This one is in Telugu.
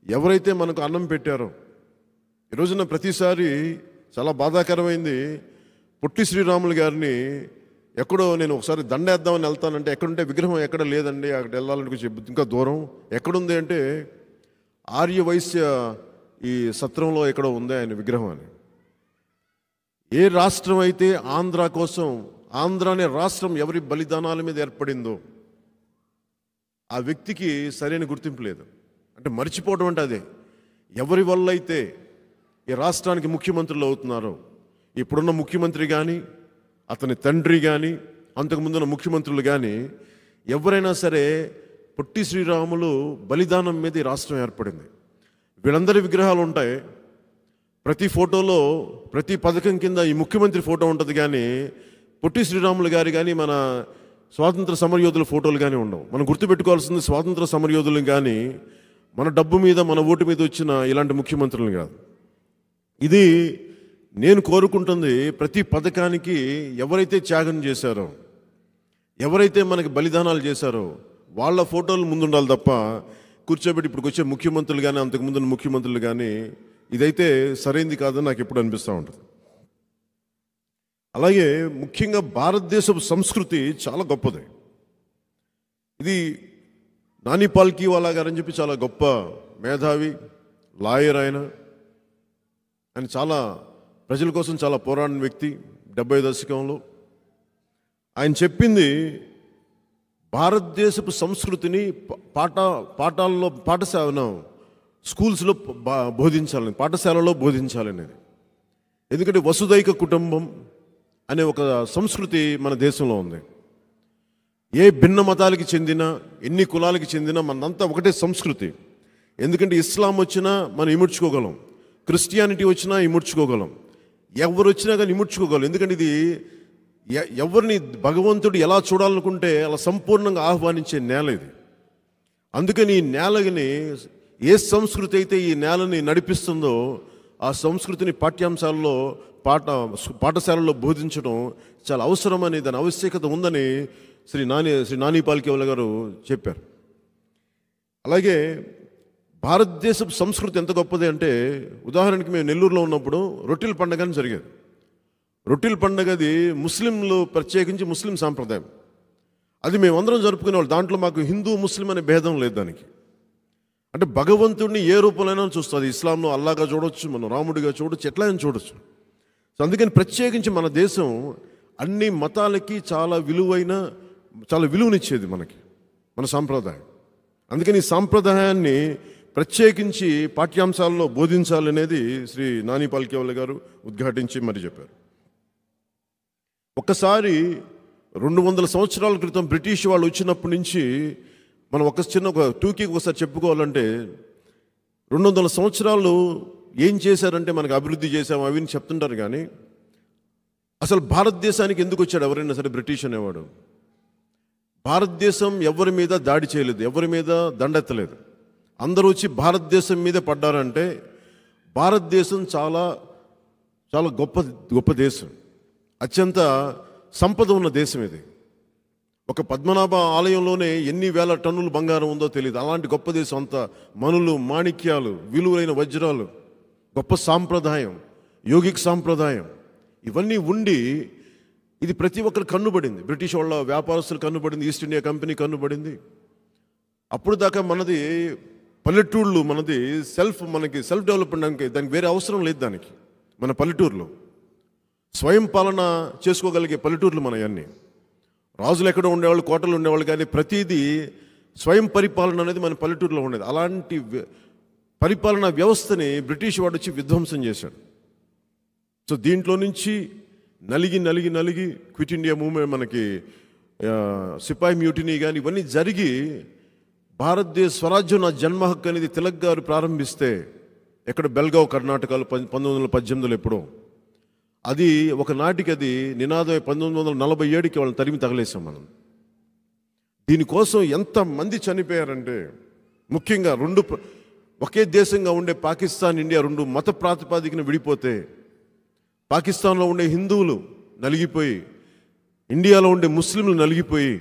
ఎవరైతే మనకు అన్నం పెట్టారో ఈ రోజున ప్రతిసారి చాలా బాధాకరమైంది పొట్టి శ్రీరాములు గారిని ఎక్కడో నేను ఒకసారి దండేద్దామని వెళ్తానంటే ఎక్కడుంటే విగ్రహం ఎక్కడ లేదండి అక్కడ వెళ్ళాలని కొంచెం ఇంకా దూరం ఎక్కడుంది అంటే ఆర్య వైశ్య ఈ సత్రంలో ఎక్కడో ఉంది ఆయన విగ్రహం అని ఏ రాష్ట్రం అయితే ఆంధ్ర కోసం ఆంధ్ర అనే రాష్ట్రం ఎవరి బలిదానాల మీద ఏర్పడిందో ఆ వ్యక్తికి సరైన గుర్తింపు లేదు అంటే మర్చిపోవడం అంటే అదే ఎవరి వల్ల అయితే ఈ రాష్ట్రానికి ముఖ్యమంత్రులు అవుతున్నారో ఇప్పుడున్న ముఖ్యమంత్రి కానీ అతని తండ్రి కానీ అంతకుముందున్న ముఖ్యమంత్రులు కానీ ఎవరైనా సరే పొట్టి శ్రీరాములు బలిదానం మీద ఈ రాష్ట్రం ఏర్పడింది వీళ్ళందరి విగ్రహాలు ఉంటాయి ప్రతి ఫోటోలో ప్రతి పథకం కింద ఈ ముఖ్యమంత్రి ఫోటో ఉంటుంది కానీ పొట్టి శ్రీరాములు గారి కానీ మన స్వాతంత్ర సమరయోధుల ఫోటోలు కానీ ఉండవు మనం గుర్తుపెట్టుకోవాల్సింది స్వాతంత్ర సమరయోధులను కానీ మన డబ్బు మీద మన ఓటు మీద వచ్చిన ఇలాంటి ముఖ్యమంత్రులను కాదు ఇది నేను కోరుకుంటుంది ప్రతి పథకానికి ఎవరైతే త్యాగం చేశారో ఎవరైతే మనకి బలిదానాలు చేశారో వాళ్ళ ఫోటోలు ముందుండాలి తప్ప కూర్చోబెట్టి ఇప్పుడు వచ్చే ముఖ్యమంత్రులు కానీ అంతకుముందు ముఖ్యమంత్రులు కానీ ఇదైతే సరైంది కాదని నాకు ఎప్పుడు అనిపిస్తూ ఉంటుంది అలాగే ముఖ్యంగా భారతదేశపు సంస్కృతి చాలా గొప్పది ఇది నాని పాల్కీ వాలా గారు అని చెప్పి చాలా గొప్ప మేధావి లాయర్ ఆయన ఆయన చాలా ప్రజల కోసం చాలా పోరాడిన వ్యక్తి డెబ్బై దశకంలో ఆయన చెప్పింది భారతదేశపు సంస్కృతిని ప- పాఠ పాఠాల్లో పాఠశాల స్కూల్స్లో బా- బోధించాలని పాఠశాలలో బోధించాలనేది ఎందుకంటే వసుదైక కుటుంబం అనే ఒక సంస్కృతి మన దేశంలో ఉంది ఏ భిన్న మతాలకి చెందిన ఎన్ని కులాలకి చెందిన మనంతా ఒకటే సంస్కృతి ఎందుకంటే ఇస్లాం వచ్చినా మనం ఇముడ్చుకోగలం క్రిస్టియానిటీ వచ్చినా ఇముడ్చుకోగలం ఎవరు వచ్చినా కానీ ఇముడ్చుకోగలం ఎందుకంటే ఇది ఎ- ఎవరిని భగవంతుడు ఎలా చూడాలనుకుంటే అలా సంపూర్ణంగా ఆహ్వానించే నేల ఇది అందుకని ఈ నేలని ఏ సంస్కృతి అయితే ఈ నేలని నడిపిస్తుందో ఆ సంస్కృతిని పాఠ్యాంశాల్లో పాఠ పాఠశాలలో బోధించడం చాలా అవసరమని దాని ఆవశ్యకత ఉందని శ్రీ నాని శ్రీ నాని పాల్కేవల గారు చెప్పారు అలాగే భారతదేశపు సంస్కృతి ఎంత గొప్పది అంటే ఉదాహరణకి మేము నెల్లూరులో ఉన్నప్పుడు రొట్టెల పండగ అని జరిగేది రొట్టెల పండగది ముస్లింలు ప్రత్యేకించి ముస్లిం సాంప్రదాయం అది మేమందరం జరుపుకునేవాళ్ళు దాంట్లో మాకు హిందూ ముస్లిం అనే భేదం లేదు దానికి అంటే భగవంతుడిని ఏ రూపంలోనైనా చూస్తుంది ఇస్లాంలో అల్లాగా చూడొచ్చు మనం రాముడిగా చూడొచ్చు ఎట్లా అయినా చూడొచ్చు సో అందుకని ప్రత్యేకించి మన దేశం అన్ని మతాలకి చాలా విలువైన చాలా విలువనిచ్చేది మనకి మన సాంప్రదాయం అందుకని ఈ సాంప్రదాయాన్ని ప్రత్యేకించి పాఠ్యాంశాల్లో బోధించాలనేది శ్రీ నాని పాల్కేవల్ గారు ఉద్ఘాటించి మరి చెప్పారు ఒక్కసారి రెండు వందల సంవత్సరాల క్రితం బ్రిటిష్ వాళ్ళు వచ్చినప్పటి నుంచి మనం ఒక చిన్న ఒక టూకీ ఒకసారి చెప్పుకోవాలంటే రెండు వందల సంవత్సరాలు ఏం చేశారంటే మనకు అభివృద్ధి చేశాం అవి అని చెప్తుంటారు కానీ అసలు భారతదేశానికి ఎందుకు వచ్చాడు ఎవరైనా సరే బ్రిటిష్ అనేవాడు భారతదేశం ఎవరి మీద దాడి చేయలేదు ఎవరి మీద దండెత్తలేదు అందరూ వచ్చి భారతదేశం మీద పడ్డారంటే భారతదేశం చాలా చాలా గొప్ప గొప్ప దేశం అత్యంత సంపద ఉన్న దేశం ఇది ఒక పద్మనాభ ఆలయంలోనే ఎన్ని వేల టన్నులు బంగారం ఉందో తెలియదు అలాంటి గొప్ప దేశం అంత మనులు మాణిక్యాలు విలువైన వజ్రాలు గొప్ప సాంప్రదాయం యోగిక్ సాంప్రదాయం ఇవన్నీ ఉండి ఇది ప్రతి ఒక్కరు కన్నుబడింది బ్రిటిష్ వాళ్ళ వ్యాపారస్తులు కన్నుబడింది ఈస్ట్ ఇండియా కంపెనీ కన్నుబడింది అప్పుడు దాకా మనది పల్లెటూళ్ళు మనది సెల్ఫ్ మనకి సెల్ఫ్ డెవలప్మెంట్ దానికి వేరే అవసరం లేదు దానికి మన పల్లెటూరులో స్వయం పాలన చేసుకోగలిగే పల్లెటూర్లు మన అన్నీ రాజులు ఎక్కడ ఉండేవాళ్ళు కోటలు ఉండేవాళ్ళు కానీ ప్రతిదీ స్వయం పరిపాలన అనేది మన పల్లెటూరులో ఉండేది అలాంటి వ్య- పరిపాలనా వ్యవస్థని బ్రిటిష్ వాడు వచ్చి విధ్వంసం చేశాడు సో దీంట్లో నుంచి నలిగి నలిగి నలిగి క్విట్ ఇండియా మూవ్మెంట్ మనకి ఆ, సిపాయి మ్యూటినీ కానీ ఇవన్నీ జరిగి భారతదేశ స్వరాజ్యం నా జన్మ హక్కు అనేది తిలక్ గారు ప్రారంభిస్తే ఎక్కడ బెల్గావ్ కర్ణాటకలో పం- పంతొమ్మిది వందల పద్దెనిమిదిలో ఎప్పుడో అది ఒక నాటికి అది నినాదం పంతొమ్మిది వందల నలభై ఏడుకి వాళ్ళని తరిమి తగలేసాం మనం దీనికోసం ఎంతమంది చనిపోయారంటే ముఖ్యంగా రెండు ప్ర- ఒకే దేశంగా ఉండే పాకిస్తాన్ ఇండియా రెండు మత ప్రాతిపాదికన విడిపోతే పాకిస్తాన్లో ఉండే హిందువులు నలిగిపోయి ఇండియాలో ఉండే ముస్లింలు నలిగిపోయి